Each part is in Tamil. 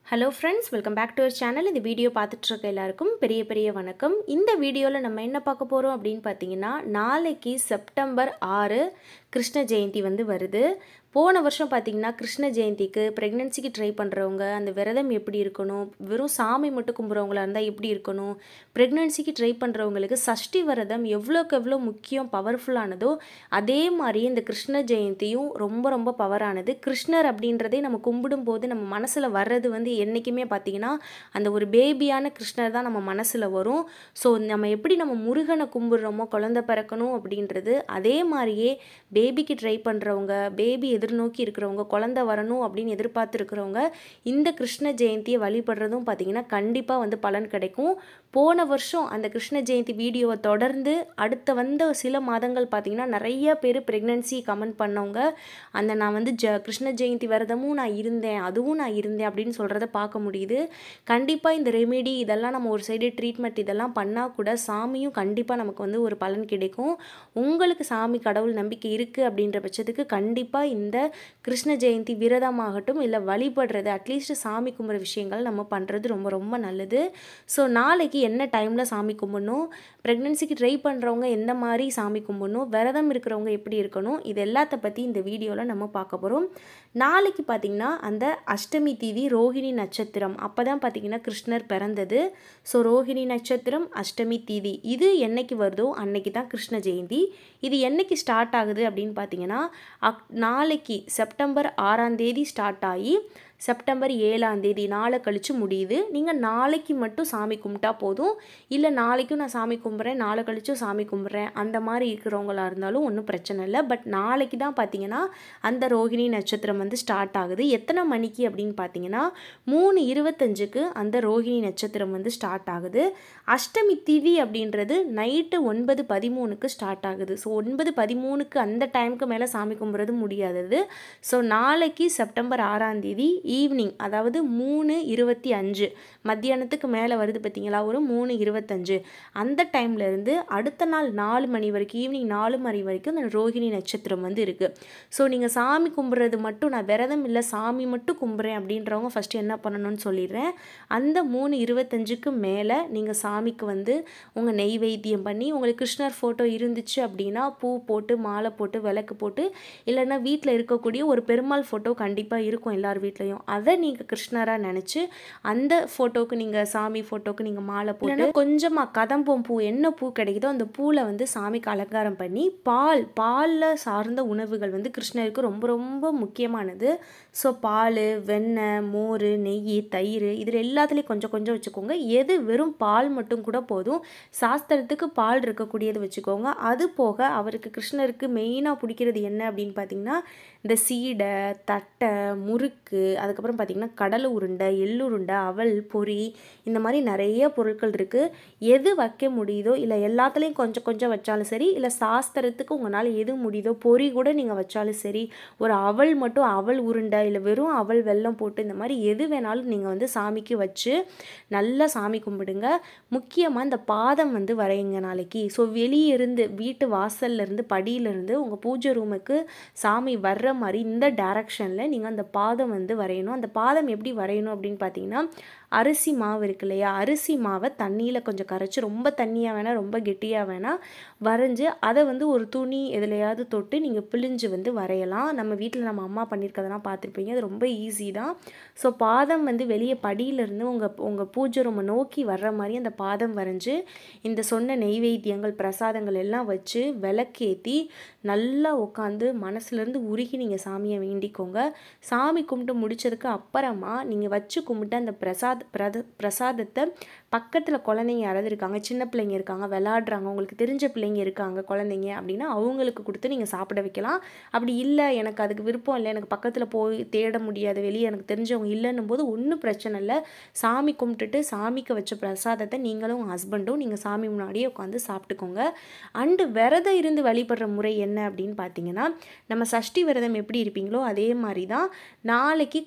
hello friends welcome back to our channel இந்த வீடியோ பார்த்துட்டு இருக்க எல்லாருக்கும் பெரிய பெரிய வணக்கம் இந்த வீடியோவில் நம்ம என்ன பார்க்க போகிறோம் அப்படின்னு பார்த்தீங்கன்னா நாளைக்கு செப்டம்பர் ஆறு கிருஷ்ண ஜெயந்தி வந்து வருது போன வருஷம் பார்த்தீங்கன்னா கிருஷ்ண ஜெயந்திக்கு ப்ரெக்னென்சிக்கு ட்ரை பண்ணுறவங்க அந்த விரதம் எப்படி இருக்கணும் வெறும் சாமி மட்டும் கும்புறவங்களா இருந்தால் எப்படி இருக்கணும் ப்ரெக்னென்சிக்கு ட்ரை பண்ணுறவங்களுக்கு சஷ்டி விரதம் எவ்வளோக்கு எவ்வளோ முக்கியம் பவர்ஃபுல்லானதோ அதே மாதிரி இந்த கிருஷ்ண ஜெயந்தியும் ரொம்ப ரொம்ப பவரானது கிருஷ்ணர் அப்படின்றதே நம்ம கும்பிடும்போது நம்ம மனசில் வர்றது வந்து என்றைக்குமே பார்த்தீங்கன்னா அந்த ஒரு பேபியான கிருஷ்ணர் தான் நம்ம மனசில் வரும் ஸோ நம்ம எப்படி நம்ம முருகனை கும்பிடுறோமோ குழந்தை பிறக்கணும் அப்படின்றது அதே மாதிரியே பேபிக்கு ட்ரை பண்ணுறவங்க பேபி எதிர்நோக்கி இருக்கிறவங்க குழந்தை வரணும் அப்படின்னு எதிர்பார்த்து இருக்கிறவங்க இந்த கிருஷ்ண ஜெயந்தியை வழிபடுறதும் பார்த்தீங்கன்னா கண்டிப்பாக வந்து பலன் கிடைக்கும் போன வருஷம் அந்த கிருஷ்ண ஜெயந்தி வீடியோவை தொடர்ந்து அடுத்த வந்த சில மாதங்கள் பார்த்தீங்கன்னா நிறைய பேர் ப்ரெக்னென்சி கமெண்ட் பண்ணவங்க அந்த நான் வந்து ஜ கிருஷ்ண ஜெயந்தி விரதமும் நான் இருந்தேன் அதுவும் நான் இருந்தேன் அப்படின்னு சொல்கிறத பார்க்க முடியுது கண்டிப்பாக இந்த ரெமெடி இதெல்லாம் நம்ம ஒரு சைடு ட்ரீட்மெண்ட் இதெல்லாம் பண்ணால் கூட சாமியும் கண்டிப்பாக நமக்கு வந்து ஒரு பலன் கிடைக்கும் உங்களுக்கு சாமி கடவுள் நம்பிக்கை இருக்குது அப்படின்ற பட்சத்துக்கு கண்டிப்பாக இந்த கிருஷ்ண ஜெயந்தி விரதமாகட்டும் இல்லை வழிபடுறது அட்லீஸ்ட் சாமி கும்பிட்ற விஷயங்கள் நம்ம பண்ணுறது ரொம்ப ரொம்ப நல்லது ஸோ நாளைக்கு என்ன டைமில் சாமி கும்பிடணும் ப்ரெக்னென்சிக்கு ட்ரை பண்ணுறவங்க எந்த மாதிரி சாமி கும்பிடணும் விரதம் இருக்கிறவங்க எப்படி இருக்கணும் இது எல்லாத்த பற்றி இந்த வீடியோவில் நம்ம பார்க்க போகிறோம் நாளைக்கு பார்த்திங்கன்னா அந்த அஷ்டமி தீதி ரோஹிணி நட்சத்திரம் அப்போ தான் பார்த்திங்கன்னா கிருஷ்ணர் பிறந்தது ஸோ ரோஹிணி நட்சத்திரம் அஷ்டமி தீதி இது என்னைக்கு வருதோ அன்னைக்கு தான் கிருஷ்ண ஜெயந்தி இது என்னைக்கு ஸ்டார்ட் ஆகுது அப்படின்னு பார்த்தீங்கன்னா அக் நாளைக்கு செப்டம்பர் ஆறாம் தேதி ஸ்டார்ட் ஆகி செப்டம்பர் ஏழாம் தேதி நாளை கழித்து முடியுது நீங்கள் நாளைக்கு மட்டும் சாமி கும்பிட்டா போதும் இல்லை நாளைக்கும் நான் சாமி கும்பிட்றேன் நாளை கழிச்சும் சாமி கும்பிட்றேன் அந்த மாதிரி இருக்கிறவங்களா இருந்தாலும் ஒன்றும் பிரச்சனை இல்லை பட் நாளைக்கு தான் பார்த்தீங்கன்னா அந்த ரோஹிணி நட்சத்திரம் வந்து ஸ்டார்ட் ஆகுது எத்தனை மணிக்கு அப்படின்னு பார்த்தீங்கன்னா மூணு இருபத்தஞ்சுக்கு அந்த ரோஹிணி நட்சத்திரம் வந்து ஸ்டார்ட் ஆகுது அஷ்டமி திதி அப்படின்றது நைட்டு ஒன்பது பதிமூணுக்கு ஸ்டார்ட் ஆகுது ஸோ ஒன்பது பதிமூணுக்கு அந்த டைமுக்கு மேலே சாமி கும்பிட்றது முடியாதது ஸோ நாளைக்கு செப்டம்பர் ஆறாம் தேதி ஈவினிங் அதாவது மூணு இருபத்தி அஞ்சு மத்தியானத்துக்கு மேலே வருது பார்த்தீங்களா ஒரு மூணு இருபத்தஞ்சு அந்த டைம்லேருந்து அடுத்த நாள் நாலு மணி வரைக்கும் ஈவினிங் நாலு மணி வரைக்கும் அந்த ரோஹிணி நட்சத்திரம் வந்து இருக்குது ஸோ நீங்கள் சாமி கும்பிட்றது மட்டும் நான் விரதம் இல்லை சாமி மட்டும் கும்பிட்றேன் அப்படின்றவங்க ஃபஸ்ட்டு என்ன பண்ணணும்னு சொல்லிடுறேன் அந்த மூணு இருபத்தஞ்சுக்கு மேலே நீங்கள் சாமிக்கு வந்து உங்கள் நெய்வேத்தியம் பண்ணி உங்களுக்கு கிருஷ்ணர் ஃபோட்டோ இருந்துச்சு அப்படின்னா பூ போட்டு மாலை போட்டு விளக்கு போட்டு இல்லைன்னா வீட்டில் இருக்கக்கூடிய ஒரு பெருமாள் ஃபோட்டோ கண்டிப்பாக இருக்கும் எல்லார் வீட்லேயும் அதை நீங்கள் கிருஷ்ணராக நினச்சி அந்த ஃபோட்டோவுக்கு நீங்கள் சாமி ஃபோட்டோவுக்கு நீங்கள் மாலை போட்டு கொஞ்சமாக கதம்பம் பூ என்ன பூ கிடைக்குதோ அந்த பூவில் வந்து சாமிக்கு அலங்காரம் பண்ணி பால் பாலில் சார்ந்த உணவுகள் வந்து கிருஷ்ணருக்கு ரொம்ப ரொம்ப முக்கியமானது ஸோ பால் வெண்ணெய் மோர் நெய் தயிர் இதில் எல்லாத்துலேயும் கொஞ்சம் கொஞ்சம் வச்சுக்கோங்க எது வெறும் பால் மட்டும் கூட போதும் சாஸ்திரத்துக்கு பால் இருக்கக்கூடியது வச்சுக்கோங்க அது போக அவருக்கு கிருஷ்ணருக்கு மெயினாக பிடிக்கிறது என்ன அப்படின்னு பார்த்தீங்கன்னா இந்த சீடை தட்டை முறுக்கு அதுக்கப்புறம் பார்த்திங்கன்னா கடலை உருண்டை எள்ளுருண்டை அவல் பொரி இந்த மாதிரி நிறைய பொருட்கள் இருக்குது எது வைக்க முடியுதோ இல்லை எல்லாத்துலேயும் கொஞ்சம் கொஞ்சம் வச்சாலும் சரி இல்லை சாஸ்திரத்துக்கு உங்களால் எது முடியுதோ பொரி கூட நீங்கள் வச்சாலும் சரி ஒரு அவல் மட்டும் அவல் உருண்டை இல்லை வெறும் அவல் வெல்லம் போட்டு இந்த மாதிரி எது வேணாலும் நீங்கள் வந்து சாமிக்கு வச்சு நல்லா சாமி கும்பிடுங்க முக்கியமாக இந்த பாதம் வந்து வரையுங்க நாளைக்கு ஸோ வெளியே இருந்து வீட்டு வாசல்லேருந்து படியிலேருந்து உங்கள் பூஜை ரூமுக்கு சாமி வர்ற மாதிரி இந்த டேரக்ஷனில் நீங்கள் அந்த பாதம் வந்து வரையணும் அந்த பாதம் எப்படி வரையணும் அப்படின்னு பார்த்தீங்கன்னா அரிசி மாவு இருக்கு இல்லையா அரிசி மாவை தண்ணியில் கொஞ்சம் கரைச்சி ரொம்ப தண்ணியாக வேணால் ரொம்ப கெட்டியாக வேணால் வரைஞ்சி அதை வந்து ஒரு துணி எதுலையாவது தொட்டு நீங்கள் பிழிஞ்சு வந்து வரையலாம் நம்ம வீட்டில் நம்ம அம்மா பண்ணியிருக்கதெல்லாம் பார்த்துருப்பீங்க அது ரொம்ப ஈஸி தான் ஸோ பாதம் வந்து வெளியே படியிலேருந்து உங்கள் உங்கள் பூஜை ரூமை நோக்கி வர்ற மாதிரி அந்த பாதம் வரைஞ்சி இந்த சொன்ன நெய்வேத்தியங்கள் பிரசாதங்கள் எல்லாம் வச்சு விளக்கேற்றி நல்லா உட்காந்து மனசுலேருந்து உருகி நீங்கள் சாமியை வேண்டிக்கோங்க சாமி கும்பிட்டு முடிச்சதுக்கு அப்புறமா நீங்கள் வச்சு கும்பிட்டு அந்த பிரசாத் பிரத பிரசாதத்தை பக்கத்தில் குழந்தைங்க யாராவது இருக்காங்க சின்ன பிள்ளைங்க இருக்காங்க விளாடுறாங்க உங்களுக்கு தெரிஞ்ச பிள்ளைங்க இருக்காங்க குழந்தைங்க அப்படின்னா அவங்களுக்கு கொடுத்து நீங்கள் சாப்பிட வைக்கலாம் அப்படி இல்லை எனக்கு அதுக்கு விருப்பம் இல்லை எனக்கு பக்கத்தில் போய் தேட முடியாது வெளியே எனக்கு தெரிஞ்சவங்க இல்லைன்னும் போது ஒன்றும் பிரச்சனை இல்லை சாமி கும்பிட்டுட்டு சாமிக்கு வச்ச பிரசாதத்தை நீங்களும் உங்கள் ஹஸ்பண்டும் நீங்கள் சாமி முன்னாடியே உட்காந்து சாப்பிட்டுக்கோங்க அண்டு விரதம் இருந்து வழிபடுற முறை என்ன அப்படின்னு பார்த்தீங்கன்னா நம்ம சஷ்டி விரதம் எப்படி இருப்பீங்களோ அதே மாதிரி தான் நாளைக்கு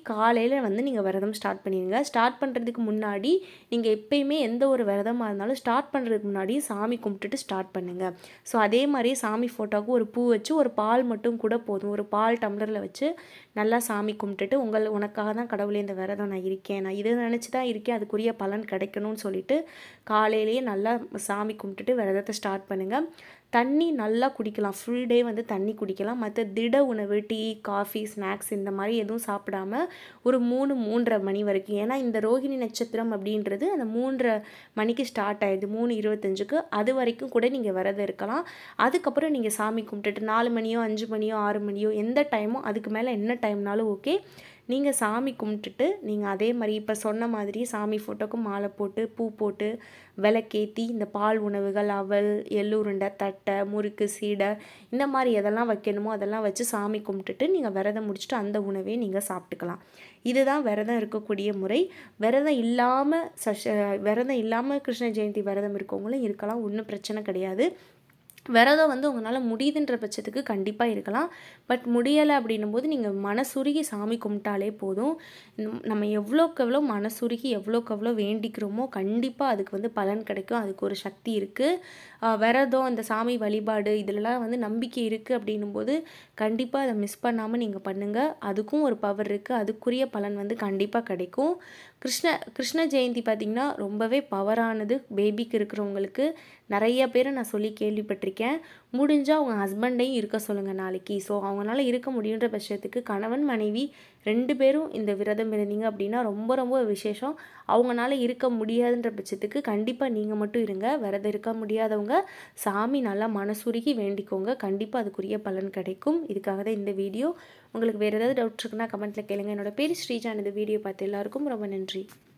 காலையில் வந்து நீங்கள் விரதம் ஸ்டார்ட் பண்ணிடுங்க ஸ்டார்ட் பண்ணுறதுக்கு முன்னாடி நீங்கள் எப்பயுமே எந்த ஒரு விரதமாக இருந்தாலும் ஸ்டார்ட் பண்ணுறதுக்கு முன்னாடி சாமி கும்பிட்டுட்டு ஸ்டார்ட் பண்ணுங்கள் ஸோ அதே மாதிரி சாமி ஃபோட்டோவுக்கு ஒரு பூ வச்சு ஒரு பால் மட்டும் கூட போதும் ஒரு பால் டம்ளரில் வச்சு நல்லா சாமி கும்பிட்டுட்டு உங்கள் உனக்காக தான் கடவுளே இந்த விரதம் நான் இருக்கேன் நான் இதை நினச்சி தான் இருக்கேன் அதுக்குரிய பலன் கிடைக்கணும்னு சொல்லிட்டு காலையிலேயே நல்லா சாமி கும்பிட்டுட்டு விரதத்தை ஸ்டார்ட் பண்ணுங்கள் தண்ணி நல்லா குடிக்கலாம் ஃபுல் டே வந்து தண்ணி குடிக்கலாம் மற்ற திட உணவு டீ காஃபி ஸ்நாக்ஸ் இந்த மாதிரி எதுவும் சாப்பிடாம ஒரு மூணு மூன்றரை மணி வரைக்கும் ஏன்னா இந்த ரோகிணி நட்சத்திரம் அப்படின்றது அந்த மூன்றரை மணிக்கு ஸ்டார்ட் ஆயிடுது மூணு இருபத்தஞ்சுக்கு அது வரைக்கும் கூட நீங்கள் விரதம் இருக்கலாம் அதுக்கப்புறம் நீங்கள் சாமி கும்பிட்டுட்டு நாலு மணியோ அஞ்சு மணியோ ஆறு மணியோ எந்த டைமோ அதுக்கு மேலே என்ன டைம்னாலும் ஓகே நீங்கள் சாமி கும்பிட்டுட்டு நீங்கள் அதே மாதிரி இப்போ சொன்ன மாதிரி சாமி ஃபோட்டோக்கு மாலை போட்டு பூ போட்டு விளக்கேற்றி இந்த பால் உணவுகள் அவல் எள்ளுருண்டை தட்டை முறுக்கு சீடை இந்த மாதிரி எதெல்லாம் வைக்கணுமோ அதெல்லாம் வச்சு சாமி கும்பிட்டுட்டு நீங்கள் விரதம் முடிச்சுட்டு அந்த உணவே நீங்கள் சாப்பிட்டுக்கலாம் இதுதான் விரதம் இருக்கக்கூடிய முறை விரதம் இல்லாமல் சஷ விரதம் இல்லாமல் கிருஷ்ண ஜெயந்தி விரதம் இருக்கவங்களும் இருக்கலாம் ஒன்றும் பிரச்சனை கிடையாது விரதம் வந்து உங்களால் முடியுதுன்ற பட்சத்துக்கு கண்டிப்பாக இருக்கலாம் பட் முடியலை அப்படின்னும் போது நீங்கள் மனசுருகி சாமி கும்பிட்டாலே போதும் நம்ம எவ்வளோக்கு எவ்வளோ மனசுருகி எவ்வளோக்கு எவ்வளோ வேண்டிக்கிறோமோ கண்டிப்பாக அதுக்கு வந்து பலன் கிடைக்கும் அதுக்கு ஒரு சக்தி இருக்குது விரதம் இந்த சாமி வழிபாடு இதிலலாம் வந்து நம்பிக்கை இருக்குது அப்படின்னும் போது கண்டிப்பாக அதை மிஸ் பண்ணாமல் நீங்கள் பண்ணுங்கள் அதுக்கும் ஒரு பவர் இருக்குது அதுக்குரிய பலன் வந்து கண்டிப்பாக கிடைக்கும் கிருஷ்ண கிருஷ்ண ஜெயந்தி பார்த்திங்கன்னா ரொம்பவே பவரானது பேபிக்கு இருக்கிறவங்களுக்கு நிறைய பேரை நான் சொல்லி கேள்விப்பட்டிருக்கேன் முடிஞ்சால் அவங்க ஹஸ்பண்டையும் இருக்க சொல்லுங்கள் நாளைக்கு ஸோ அவங்களால இருக்க முடியுன்ற பட்சத்துக்கு கணவன் மனைவி ரெண்டு பேரும் இந்த விரதம் இருந்தீங்க அப்படின்னா ரொம்ப ரொம்ப விசேஷம் அவங்களால இருக்க முடியாதுன்ற பட்சத்துக்கு கண்டிப்பாக நீங்கள் மட்டும் இருங்க விரதம் இருக்க முடியாதவங்க சாமி நல்லா மனசுருகி வேண்டிக்கோங்க கண்டிப்பாக அதுக்குரிய பலன் கிடைக்கும் இதுக்காக தான் இந்த வீடியோ உங்களுக்கு வேறு ஏதாவது டவுட் இருக்குன்னா கமெண்ட்டில் கேளுங்க என்னோட பேர் ஸ்ரீஜான் இந்த வீடியோ பார்த்து எல்லாருக்கும் ரொம்ப நன்றி